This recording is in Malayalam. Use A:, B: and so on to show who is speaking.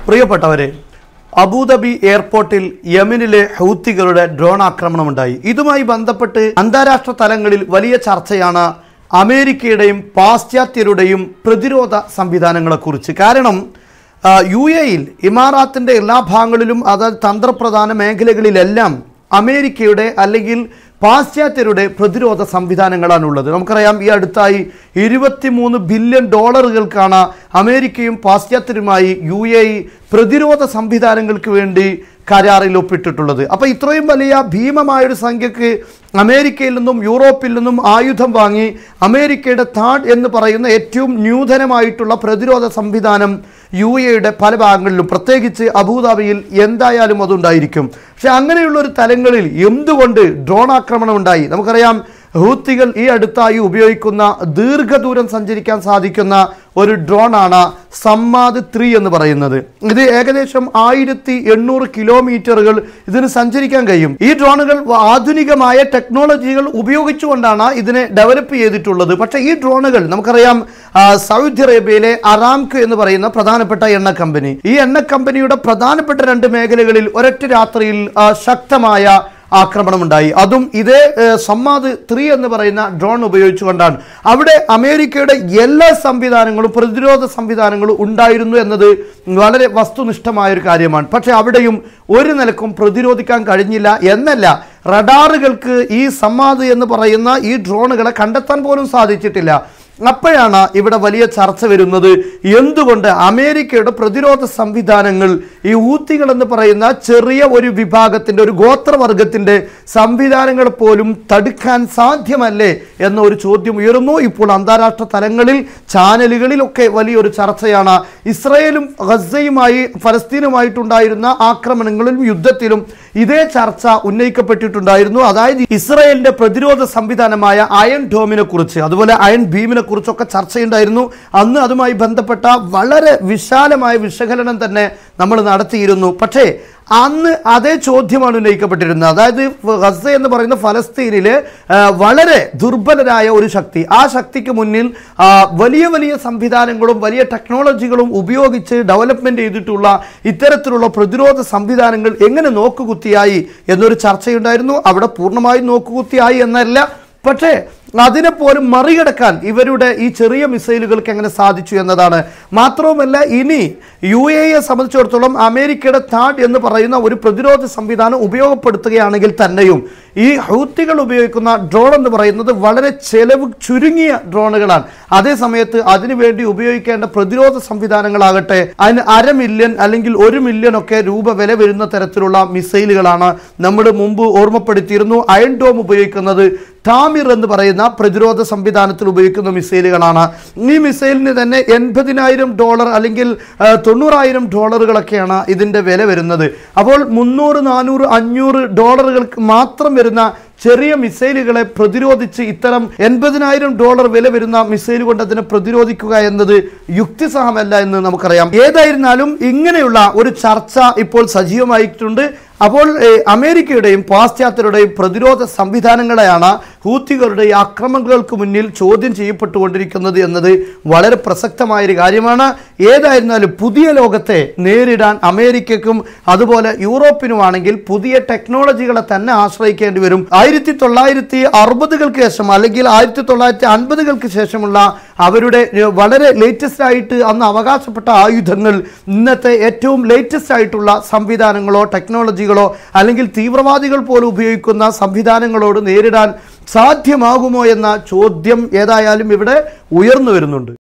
A: പ്രിയപ്പെട്ടവരെ അബുദാബി എയർപോർട്ടിൽ യമനിലെ ഹൗത്തികളുടെ ഡ്രോൺ ആക്രമണമുണ്ടായി ഇതുമായി ബന്ധപ്പെട്ട് അന്താരാഷ്ട്ര തലങ്ങളിൽ വലിയ ചർച്ചയാണ് അമേരിക്കയുടെയും പാശ്ചാത്യരുടെയും പ്രതിരോധ സംവിധാനങ്ങളെക്കുറിച്ച് കാരണം ആ, യു എയിൽ ഇമാറാത്തിന്റെ എല്ലാ ഭാഗങ്ങളിലും അതായത് തന്ത്രപ്രധാന മേഖലകളിലെല്ലാം അമേരിക്കയുടെ അല്ലെങ്കിൽ പാശ്ചാത്യരുടെ പ്രതിരോധ സംവിധാനങ്ങളാണുള്ളത് നമുക്കറിയാം ഈ അടുത്തായി ഇരുപത്തിമൂന്ന് ബില്യൺ ഡോളറുകൾക്കാണ് അമേരിക്കയും പാശ്ചാത്യരുമായി യു എ ഇ പ്രതിരോധ സംവിധാനങ്ങൾക്ക് വേണ്ടി കരാറിൽ ഒപ്പിട്ടിട്ടുള്ളത് അപ്പോൾ ഇത്രയും വലിയ ഭീമമായൊരു സംഖ്യക്ക് അമേരിക്കയിൽ നിന്നും യൂറോപ്പിൽ നിന്നും ആയുധം വാങ്ങി അമേരിക്കയുടെ താഡ് എന്ന് പറയുന്ന ഏറ്റവും ന്യൂതനമായിട്ടുള്ള പ്രതിരോധ സംവിധാനം യു എയുടെ പല ഭാഗങ്ങളിലും പ്രത്യേകിച്ച് അബുദാബിയിൽ എന്തായാലും അതുണ്ടായിരിക്കും പക്ഷെ അങ്ങനെയുള്ള ഒരു തലങ്ങളിൽ എന്തുകൊണ്ട് ഡ്രോൺ ആക്രമണം ഉണ്ടായി നമുക്കറിയാം ഹൂത്തികൾ ഈ അടുത്തായി ഉപയോഗിക്കുന്ന ദീർഘദൂരം സഞ്ചരിക്കാൻ സാധിക്കുന്ന ഒരു ഡ്രോണാണ് സമ്മാദ് ത്രീ എന്ന് പറയുന്നത് ഇത് ഏകദേശം ആയിരത്തി എണ്ണൂറ് കിലോമീറ്ററുകൾ ഇതിന് സഞ്ചരിക്കാൻ കഴിയും ഈ ഡ്രോണുകൾ ആധുനികമായ ടെക്നോളജികൾ ഉപയോഗിച്ചുകൊണ്ടാണ് ഇതിനെ ഡെവലപ്പ് ചെയ്തിട്ടുള്ളത് പക്ഷേ ഈ ഡ്രോണുകൾ നമുക്കറിയാം ആ, സൗദി അറേബ്യയിലെ അറാംക് എന്ന് പറയുന്ന പ്രധാനപ്പെട്ട എണ്ണ കമ്പനി ഈ എണ്ണ കമ്പനിയുടെ പ്രധാനപ്പെട്ട രണ്ട് മേഖലകളിൽ ഒരൊറ്റ രാത്രിയിൽ ആ, ശക്തമായ ആക്രമണമുണ്ടായി അതും ഇതേ ഏഹ്, സമ്മാദ് ത്രീ എന്ന് പറയുന്ന ഡ്രോൺ ഉപയോഗിച്ചുകൊണ്ടാണ് അവിടെ അമേരിക്കയുടെ എല്ലാ സംവിധാനങ്ങളും പ്രതിരോധ സംവിധാനങ്ങളും ഉണ്ടായിരുന്നു എന്നത് വളരെ വസ്തുനിഷ്ഠമായ ഒരു കാര്യമാണ് പക്ഷേ അവിടെയും ഒരു നിലക്കും പ്രതിരോധിക്കാൻ കഴിഞ്ഞില്ല എന്നല്ല റഡാറുകൾക്ക് ഈ സമ്മാദ് എന്ന് പറയുന്ന ഈ ഡ്രോണുകളെ കണ്ടെത്താൻ പോലും സാധിച്ചിട്ടില്ല അപ്പോഴാണ് ഇവിടെ വലിയ ചർച്ച വരുന്നത് എന്തുകൊണ്ട് അമേരിക്കയുടെ പ്രതിരോധ സംവിധാനങ്ങൾ ഈ ഊത്തികൾ എന്ന് പറയുന്ന ചെറിയ ഒരു വിഭാഗത്തിന്റെ ഒരു ഗോത്രവർഗത്തിന്റെ സംവിധാനങ്ങൾ പോലും തടുക്കാൻ സാധ്യമല്ലേ എന്ന ഒരു ചോദ്യം ഉയരുന്നു ഇപ്പോൾ അന്താരാഷ്ട്ര തലങ്ങളിൽ ചാനലുകളിലൊക്കെ വലിയൊരു ചർച്ചയാണ് ഇസ്രയേലും ഗസയുമായി ഫലസ്തീനുമായിട്ടുണ്ടായിരുന്ന ആക്രമണങ്ങളിലും യുദ്ധത്തിലും ഇതേ ചർച്ച ഉന്നയിക്കപ്പെട്ടിട്ടുണ്ടായിരുന്നു അതായത് ഇസ്രയേലിന്റെ പ്രതിരോധ സംവിധാനമായ അയൺ ഡോമിനെ കുറിച്ച് അതുപോലെ അയൺ ഭീമിനെ കുറിച്ചൊക്കെ ചർച്ചയുണ്ടായിരുന്നു അന്ന് അതുമായി ബന്ധപ്പെട്ട വളരെ വിശാലമായ വിശകലനം തന്നെ നമ്മൾ നടത്തിയിരുന്നു പക്ഷേ അന്ന് അതേ ചോദ്യമാണ് ഉന്നയിക്കപ്പെട്ടിരുന്നത് അതായത് ഗസ എന്ന് പറയുന്ന ഫലസ്തീനിലെ ആ, വളരെ ദുർബലരായ ഒരു ശക്തി ആ ശക്തിക്ക് മുന്നിൽ ആ, വലിയ വലിയ സംവിധാനങ്ങളും വലിയ ടെക്നോളജികളും ഉപയോഗിച്ച് ഡെവലപ്മെന്റ് ചെയ്തിട്ടുള്ള ഇത്തരത്തിലുള്ള പ്രതിരോധ സംവിധാനങ്ങൾ എങ്ങനെ നോക്കുകുത്തിയായി എന്നൊരു ചർച്ചയുണ്ടായിരുന്നു അവിടെ പൂർണ്ണമായും നോക്കുകുത്തിയായി എന്നല്ല പക്ഷേ അതിനെ പോലും മറികടക്കാൻ ഇവരുടെ ഈ ചെറിയ മിസൈലുകൾക്ക് എങ്ങനെ സാധിച്ചു എന്നതാണ് മാത്രവുമല്ല ഇനി യു എയെ സംബന്ധിച്ചിടത്തോളം അമേരിക്കയുടെ താഡ് എന്ന് പറയുന്ന ഒരു പ്രതിരോധ സംവിധാനം ഉപയോഗപ്പെടുത്തുകയാണെങ്കിൽ തന്നെയും ഈ ഹൗത്തികൾ ഉപയോഗിക്കുന്ന ഡ്രോൺ എന്ന് പറയുന്നത് വളരെ ചെലവ് ചുരുങ്ങിയ ഡ്രോണുകളാണ് അതേ സമയത്ത് അതിനുവേണ്ടി ഉപയോഗിക്കേണ്ട പ്രതിരോധ സംവിധാനങ്ങളാകട്ടെ അതിന് അര മില്യൺ അല്ലെങ്കിൽ ഒരു മില്യൺ ഒക്കെ രൂപ വില വരുന്ന തരത്തിലുള്ള മിസൈലുകളാണ് നമ്മൾ മുമ്പ് ഓർമ്മപ്പെടുത്തിയിരുന്നു അയൺ ഡോം ഉപയോഗിക്കുന്നത് ടാമിർ എന്ന് പറയുന്ന പ്രതിരോധ സംവിധാനത്തിൽ ഉപയോഗിക്കുന്ന മിസൈലുകളാണ് ഈ മിസൈലിന് തന്നെ എൺപതിനായിരം ഡോളർ അല്ലെങ്കിൽ ആ, തൊണ്ണൂറായിരം ഡോളറുകളൊക്കെയാണ് ഇതിൻ്റെ വില വരുന്നത് അപ്പോൾ മുന്നൂറ് നാനൂറ് അഞ്ഞൂറ് ഡോളറുകൾക്ക് മാത്രം വരുന്ന ചെറിയ മിസൈലുകളെ പ്രതിരോധിച്ച് ഇത്തരം എൺപതിനായിരം ഡോളർ വില വരുന്ന മിസൈൽ കൊണ്ട് അതിനെ പ്രതിരോധിക്കുക എന്നത് യുക്തിസഹമല്ല എന്ന് നമുക്കറിയാം ഏതായിരുന്നാലും ഇങ്ങനെയുള്ള ഒരു ചർച്ച ഇപ്പോൾ സജീവമായിട്ടുണ്ട് അപ്പോൾ ഏഹ്, അമേരിക്കയുടെയും പാശ്ചാത്യരുടെയും പ്രതിരോധ സംവിധാനങ്ങളെയാണ് ഹൂത്തികളുടെ ഈ ആക്രമണങ്ങൾക്ക് മുന്നിൽ ചോദ്യം ചെയ്യപ്പെട്ടുകൊണ്ടിരിക്കുന്നത് എന്നത് വളരെ പ്രസക്തമായ ഒരു കാര്യമാണ് ഏതായിരുന്നാലും പുതിയ ലോകത്തെ നേരിടാൻ അമേരിക്കക്കും അതുപോലെ യൂറോപ്പിനുമാണെങ്കിൽ പുതിയ ടെക്നോളജികളെ തന്നെ ആശ്രയിക്കേണ്ടി വരും ആയിരത്തി തൊള്ളായിരത്തി അറുപതുകൾക്ക് ശേഷം അല്ലെങ്കിൽ ആയിരത്തി തൊള്ളായിരത്തി അൻപതുകൾക്ക് ശേഷമുള്ള അവരുടെ ഏഹ്, വളരെ ലേറ്റസ്റ്റ് ആയിട്ട് അന്ന് അവകാശപ്പെട്ട ആയുധങ്ങൾ ഇന്നത്തെ ഏറ്റവും ലേറ്റസ്റ്റ് ആയിട്ടുള്ള സംവിധാനങ്ങളോ ടെക്നോളജികളോ അല്ലെങ്കിൽ തീവ്രവാദികൾ പോലും ഉപയോഗിക്കുന്ന സംവിധാനങ്ങളോട് നേരിടാൻ സാധ്യമാകുമോ എന്ന ചോദ്യം ഏതായാലും ഇവിടെ ഉയർന്നു വരുന്നുണ്ട്